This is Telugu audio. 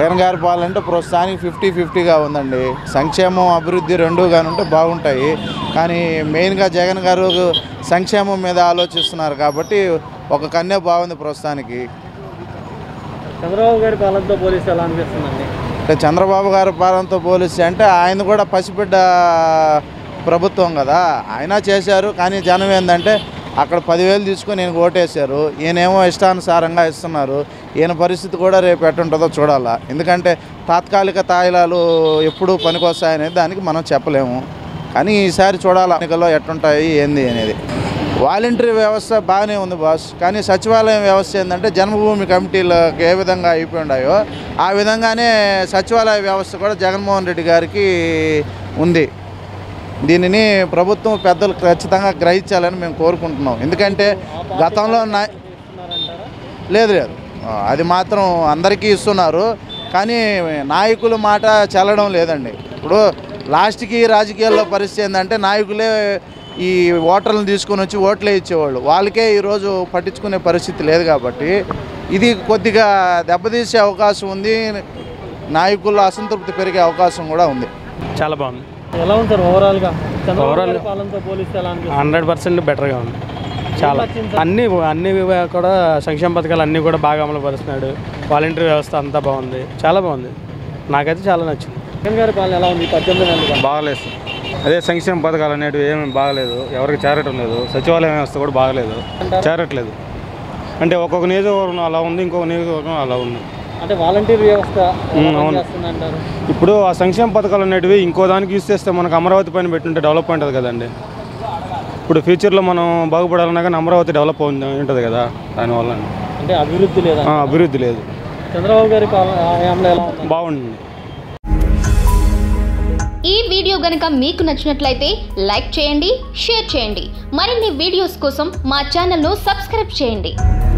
జగన్ గారి పాలంటే ప్రస్తుతానికి ఫిఫ్టీ ఫిఫ్టీగా ఉందండి సంక్షేమం అభివృద్ధి రెండు ఉంటే బాగుంటాయి కానీ మెయిన్గా జగన్ గారు సంక్షేమం మీద ఆలోచిస్తున్నారు కాబట్టి ఒక కన్నే బాగుంది ప్రస్తుతానికి చంద్రబాబు గారి పాలనతో పోలిస్తే ఎలా అనిపిస్తుందండి అంటే చంద్రబాబు గారి పాలనతో పోలిస్తే అంటే ఆయన కూడా పసిబిడ్డ ప్రభుత్వం కదా ఆయన చేశారు కానీ జనం ఏంటంటే అక్కడ పదివేలు తీసుకొని ఈయనకు ఓటేశారు ఈయనేమో ఇష్టానుసారంగా ఇస్తున్నారు ఈయన పరిస్థితి కూడా రేపు ఎట్టుంటుందో చూడాలా ఎందుకంటే తాత్కాలిక తాయిలాలు ఎప్పుడు పనికొస్తాయనేది దానికి మనం చెప్పలేము కానీ ఈసారి చూడాలి ఎన్నికల్లో ఎట్టుంటాయి ఏంది అనేది వాలంటరీ వ్యవస్థ బాగానే ఉంది బాస్ కానీ సచివాలయం వ్యవస్థ ఏంటంటే జన్మభూమి కమిటీలకు ఏ విధంగా అయిపోయి ఉన్నాయో ఆ విధంగానే సచివాలయ వ్యవస్థ కూడా జగన్మోహన్ రెడ్డి గారికి ఉంది దీనిని ప్రభుత్వం పెద్దలు ఖచ్చితంగా గ్రహించాలని మేము కోరుకుంటున్నాం ఎందుకంటే గతంలో నా ఇస్తున్నారంటారా లేదు లేదు ఆ, అది మాత్రం అందరికీ ఇస్తున్నారు కానీ నాయకుల మాట చెల్లడం లేదండి ఇప్పుడు లాస్ట్కి రాజకీయాల్లో పరిస్థితి ఏంటంటే నాయకులే ఈ ఓటర్లను తీసుకొని వచ్చి ఓట్లే ఇచ్చేవాళ్ళు వాళ్ళకే ఈరోజు పట్టించుకునే పరిస్థితి లేదు కాబట్టి ఇది కొద్దిగా దెబ్బతీసే అవకాశం ఉంది నాయకుల్లో అసంతృప్తి పెరిగే అవకాశం కూడా ఉంది చాలా బాగుంది ఎలా ఉంది సార్ ఓవరాల్గా చంద్రబాబు Overall- గారి పాలనతో పోలిస్తే ఎలా అనిపిస్తుంది హండ్రెడ్ పర్సెంట్ బెటర్గా ఉంది చాలా నచ్చింది సార్? అన్ని అన్ని కూడా సంక్షేమ పథకాలు అన్నీ కూడా బాగా అమలు పరుస్తున్నాడు వాలంటీర్ వ్యవస్థ అంతా బాగుంది చాలా బాగుంది నాకైతే చాలా నచ్చింది జగన్ గారి పాలన ఎలా ఉంది ఈ పద్దెనిమిది నెలలుగా బాగలేదు సార్. అదే సంక్షేమ పథకాలు అనేటివి ఏమి బాగలేదు ఎవరికి చేరటం లేదు సచివాలయం వ్యవస్థ కూడా బాగలేదు చేరట్లేదు అంటే ఒక్కొక్క నియోజకవర్గం అలా ఉంది ఇంకొక నియోజకవర్గం అలా ఉంది అంటే వాలంటీర్ వ్యవస్థ ఎలా ఉమ్, అవును. పనిచేస్తుందంటారు ఇప్పుడు ఆ సంక్షేమ పథకాలు అనేటివి ఇంకో దానికి యూస్ చేస్తే మనకు అమరావతి పైన పెట్టుంటే డెవలప్ ఉంటుంది కదండి ఇప్పుడు ఫ్యూచర్లో మనం బాగుపడాలన్నా కానీ అమరావతి డెవలప్ ఉంటుంది కదా దానివల్ల అంటే అభివృద్ధి లేదా ఆ, అభివృద్ధి లేదు చంద్రబాబు గారి పాలన హయాంలో ఎలా ఉంది బాగుంది ఈ వీడియో గనుక మీకు నచ్చినట్లయితే లైక్ చేయండి షేర్ చేయండి మరిన్ని వీడియోస్ కోసం మా ఛానల్ను సబ్స్క్రైబ్ చేయండి